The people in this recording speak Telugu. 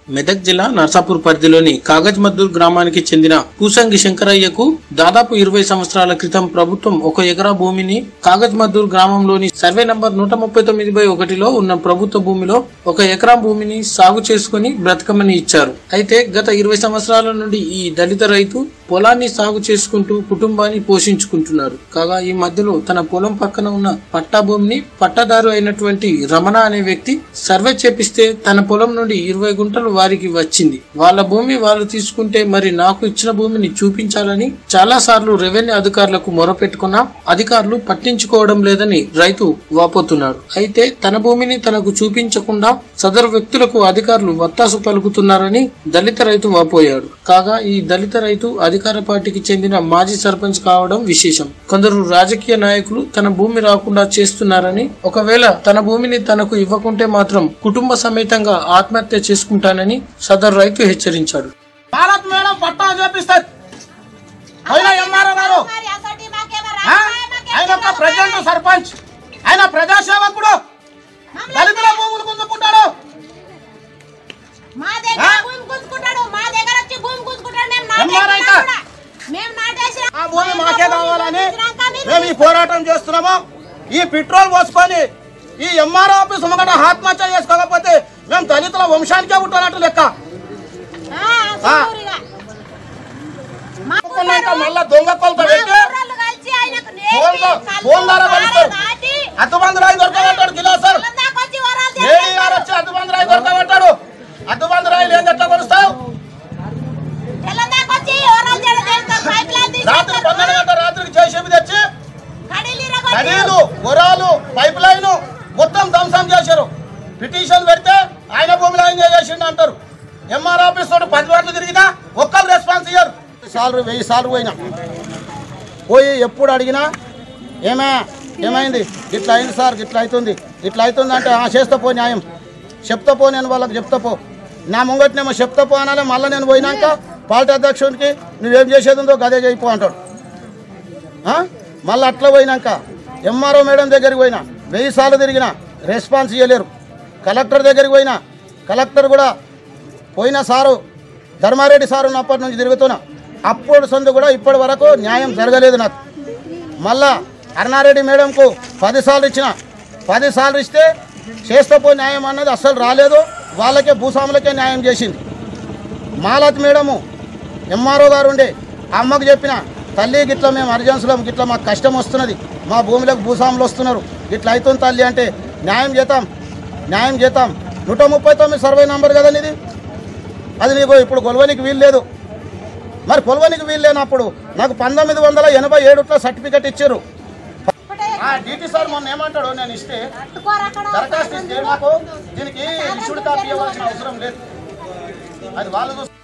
మెదక్ జిల్లా నర్సాపూర్ పరిధిలోని కాగజ్ మద్దూర్ గ్రామానికి చెందిన పూసంగి శంకరయ్యకు దాదాపు ఇరవై సంవత్సరాల క్రితం ప్రభుత్వం ఒక ఎకరా భూమిని కాగజ్ మద్దూర్ గ్రామంలోని సర్వే నంబర్ నూట ముప్పై తొమ్మిది బై ఒకటిలో ఉన్న ప్రభుత్వ భూమిలో ఒక ఎకరా భూమిని సాగు చేసుకుని బ్రతకమని ఇచ్చారు అయితే గత ఇరవై సంవత్సరాల నుండి ఈ దళిత రైతు పొలాన్ని సాగు చేసుకుంటూ కుటుంబాన్ని పోషించుకుంటున్నారు కాగా ఈ మధ్యలో తన పొలం పక్కన ఉన్న పట్టా భూమిని పట్టాదారు అయినటువంటి రమణ అనే వ్యక్తి సర్వే చేపిస్తే తన పొలం నుండి ఇరవై గుంటలు వారికి వచ్చింది వాళ్ళ భూమి వాళ్ళు తీసుకుంటే మరి నాకు ఇచ్చిన భూమిని చూపించాలని చాలా సార్లు రెవెన్యూ అధికారులకు మొరపెట్టుకున్నా అధికారులు పట్టించుకోవడం లేదని రైతు వాపోతున్నాడు అయితే తన భూమిని తనకు చూపించకుండా సదరు వ్యక్తులకు అధికారులు వత్తాసు పలుకుతున్నారని దళిత రైతు వాపోయాడు కాగా ఈ దళిత రైతు అధికార పార్టీకి చెందిన మాజీ సర్పంచ్ కావడం విశేషం కొందరు రాజకీయ నాయకులు తన భూమి రాకుండా చేస్తున్నారని ఒకవేళ తన భూమిని తనకు ఇవ్వకుంటే మాత్రం కుటుంబ సమేతంగా ఆత్మహత్య చేసుకుంటానని సదరు రైతు హెచ్చరించాడు భారత్ మేడం పట్టా చేపిస్తారు అయినా ఎంఆర్ఓ గారు ఆ? ఆయన ఒక ప్రెసిడెంట్ సర్పంచ్ ఆయన ప్రజాసేవకుడు దళితుల భూములు గుంజుకుంటాడు మా దగ్గర ఆ? భూమి గుంజుకుంటాడు మా దగ్గర వచ్చి భూమి గుంజుకుంటాడు మేము ఎంఆర్ఐ నాటేసినా కా? కూడా. మేము నాటేసిన ఆ భూమి మాకే కావాలని గుంజినాక మీరు మేము ఈ పోరాటం చేస్తున్నాము ఈ పెట్రోల్ పోసుకొని ఈ ఎంఆర్ఓ ఆఫీస్ ముంగట ఆత్మహత్య చేసుకోకపోతే మేము దళితుల వంశానికే పుట్టినట్టు లెక్క ఆ, సూరిగా. మా ఒప్పుకున్నాక ఊరోళ్ళు- మళ్ళా దొంగ కొలత మా పెట్టి ఊరోళ్ళు కలిసి ఆయనకు నేర్పి, ఫోన్ లో- కళ్ళు, ఫోన్ ద్వారా కాళ్ళు కలుస్తారు. దాటి, అద్దుబంది రాయి దొరకబట్టాడు కిలో సార్ పొలం దాకా వచ్చి వరాలు ఏడీఆర్ చేస్తారు. వచ్చి అద్దుబంది రాయి దొరకబట్టాడు అద్దుబంది రాయి లేదు ఎట్లా కొలుస్తావు పొలం దాకా వచ్చి వరాలు చేయడం చేస్తారు. పైప్ లైన్ తీసేస్తారు. రాత్రి పన్నెండు గంటల రాత్రికి చేసేవి తెచ్చి కడీలు ఇరగొట్టి, కడీలు గురాలు పైప్ లైన్ మొత్తం ధ్వంసం చేశారు పిటిషన్ పెడితే ఆయన భూమిలో ఆయన చేసిండు అంటారు ఎంఆర్ ఆఫీస్ తోటి పది రోడ్లు తిరిగినా ఒక్కరు రెస్పాన్స్ ఇయ్యరు సార్లు వెయ్యి సార్లు పోయినా పోయి ఎప్పుడు అడిగినా ఏమే ఏమైంది ఇట్లా అయింది సార్ ఇట్లా అవుతుంది ఇట్లా అవుతుంది అంటే "ఆ, చేస్తా పో న్యాయం చెప్తా పో నేను వాళ్ళకి చెప్తా పో నా ముంగట్నేమో చెప్తా పో అనాలి మళ్ళీ నేను పోయినాక పార్టీ అధ్యక్షుడికి నువ్వేం చేసేది ఉందో గదే చేయిపో అంటాడు ఆ? మళ్ళీ అట్లా పోయినాక ఎంఆర్ఓ మేడం దగ్గరికి పోయినా వెయ్యి సార్లు తిరిగినా రెస్పాన్స్ ఇవ్వలేరు కలెక్టర్ దగ్గరికి పోయినా కలెక్టర్ కూడా పోయిన సారు ధర్మారెడ్డి సారు ఉన్నప్పటి నుంచి తిరుగుతున్నా అప్పుడు సందు కూడా ఇప్పటి వరకు న్యాయం జరగలేదు నాకు మళ్ళా అరుణారెడ్డి మేడంకు పదిసార్లు ఇచ్చిన పదిసార్లు ఇస్తే చేస్తే పోయి న్యాయం అన్నది అస్సలు రాలేదు వాళ్ళకే భూస్వాములకే న్యాయం చేసింది మాలత్ మేడము ఎంఆర్ఓ గారు ఉండే ఆ అమ్మకు చెప్పిన తల్లి గిట్ల మేము అర్జెన్సీలో గిట్ల మాకు కష్టం వస్తున్నది మా భూమిలోకి భూస్వాములు వస్తున్నారు గిట్ల అవుతుంది తల్లి అంటే న్యాయం చేద్దాం న్యాయం చేద్దాం నూట ముప్పై తొమ్మిది సర్వే నంబర్ కదండి ఇది అది నీకు ఇప్పుడు కొలవనికి వీలు లేదు మరి కొలవనికి వీలు లేనప్పుడు నాకు పంతొమ్మిది వందల ఎనభై ఏడుట్లో సర్టిఫికెట్ ఇచ్చారు ఒకటే డిటి సార్ మొన్న ఏమంటాడు నేను ఇస్తే కట్టుకోరు అక్కడ. దరఖాస్తు ఇస్తే మాకు దీనికి ఇష్యూడ్ కాపీ ఇవ్వాల్సిన అవసరం లేదు అది వాళ్ళు చూస్తారు